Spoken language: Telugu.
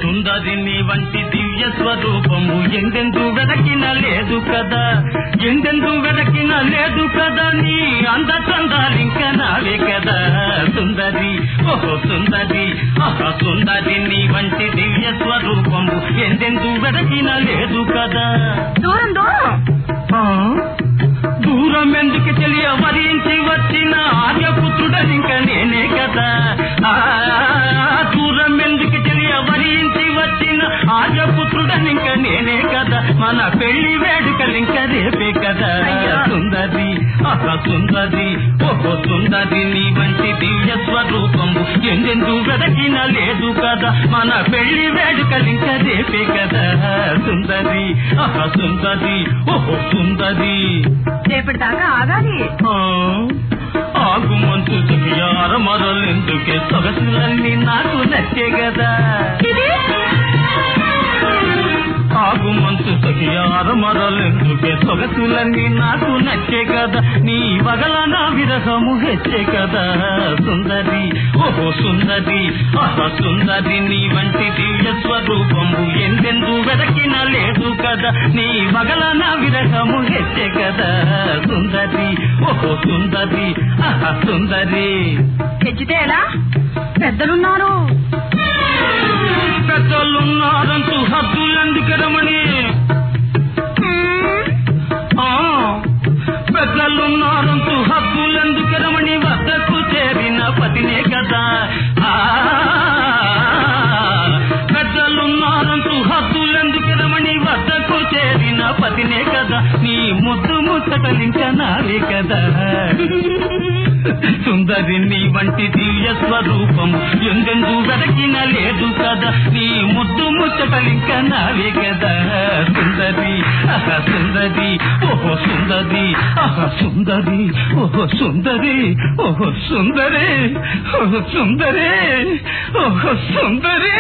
సుందరి నీ వంటి దివ్య స్వరూపము ఎందెందు వెదకిన లేదు కదా ఎందెందు వెదకిన లేదు కదా నీ అంద చందాలింక నావే కదా సుందరి ఓహో సుందరి ఆహా సుందరి నీ వంటి దివ్య స్వరూపము ఎందెందు వెదకిన లేదు కదా దూరం దూరం ఆ? దూరం ఎందుకు తెలియ వరించి వచ్చిన ఆర్యపుత్రుడనింక నేనే కదా ఆ, దూరం ఎందుకు తెలియ వరించి వచ్చిన ఆర్యపుత్రుడనింక నేనే కదా మన పెళ్లి వేడుకలింక రేపే కదా అయ్యో. సుందరి ఆహా సుందరి ఓహో సుందరి నీ వంటి దివ్య స్వరూపము ఎందెందు వెదకిన లేదు కదా మన పెళ్లి వేడుకలింక రేపే కదా సుందరి ఆహా సుందరి ఓహో సుందరి రేపటి దాకా ఆగాలి ఆ, ఆగు మంచు దివ్యార మరలెందుకే సొగసులన్నీ నాకు నచ్చే కదా ఇది ఆగు మంచు సఖియార మరలెందుకే సొగసులన్నీ నాకు నచ్చే కదా నీ వగల నా విరహము హెచ్చే కదా సుందరి ఓహో సుందరి ఆహా సుందరి నీ వంటి దివ్య స్వరూపము ఎందెందు వెదకిన లేదు కదా నీ వగల నా విరహము హెచ్చే కదా సుందరి ఓహో సుందరి ఆహా సుందరి తెచ్చితే ఎలా పెద్దలున్నారు పెద్దలున్నారంటూ హద్దులెందుకెరమని ఆ పెద్దలున్నారంటూ హద్దులెందుకెరమని వద్దకు చేరిన పతినే కదా ఆ పెద్దలున్నారంటూ హద్దులెందుకెరమని వద్దకు చేరిన పతినే కదా నీ ముద్దు ముచ్చటలింక నావే కదా సుందరి నీ వంటి దివ్య స్వరూపం ఎందెందు వెదకిన లేదు కదా నీ ముద్దు ముచ్చటలింక నావే కదా సుందరి ఆహా సుందరి ఓహో సుందరి ఆహా సుందరి ఓహో సుందరి ఓహో సుందరి ఓహో సుందరి ఓహో సుందరి